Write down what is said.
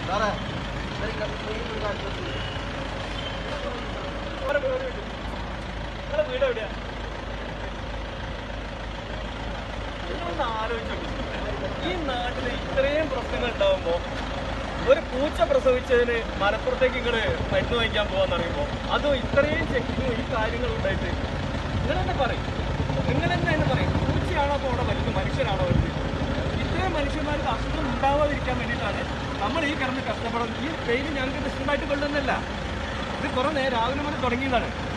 സാറേ ഒരു കാര്യം നിങ്ങളെ വീട് എവിടെയാ നിങ്ങളൊന്ന് ആലോചിച്ച് നോക്ക്. ഈ നാട്ടിൽ ഇത്രയും പ്രശ്നങ്ങൾ ഉണ്ടാവുമ്പോ ഒരു പൂച്ച പ്രസവിച്ചതിന് മലപ്പുറത്തേക്ക് നിങ്ങള് മരുന്ന് വഹിക്കാൻ പോവാന്ന് അറിയുമ്പോ അതും ഇത്രയും ചെക്കിങ്ങും ഈ കാര്യങ്ങളും ഉണ്ടായിട്ട് നിങ്ങൾ തന്നെ പറയും നിങ്ങൾ തന്നെ തന്നെ പറയും പൂച്ചയാണോ അപ്പോൾ അവിടെ വലുത് മനുഷ്യനാണോ വലുത് ഇത്രയും മനുഷ്യന്മാർക്ക് അസുഖം ഉണ്ടാവാതിരിക്കാൻ വേണ്ടിയിട്ടാണ് നമ്മൾ ഈ കിടന്ന് കഷ്ടപ്പെടുന്നത് ഈ പെയിന് ഞങ്ങൾക്ക് വിഷമമായിട്ട് കൊള്ളുന്നല്ല ഇത് കുറെ നേരം രാവിലെ മുതൽ തുടങ്ങിയതാണ്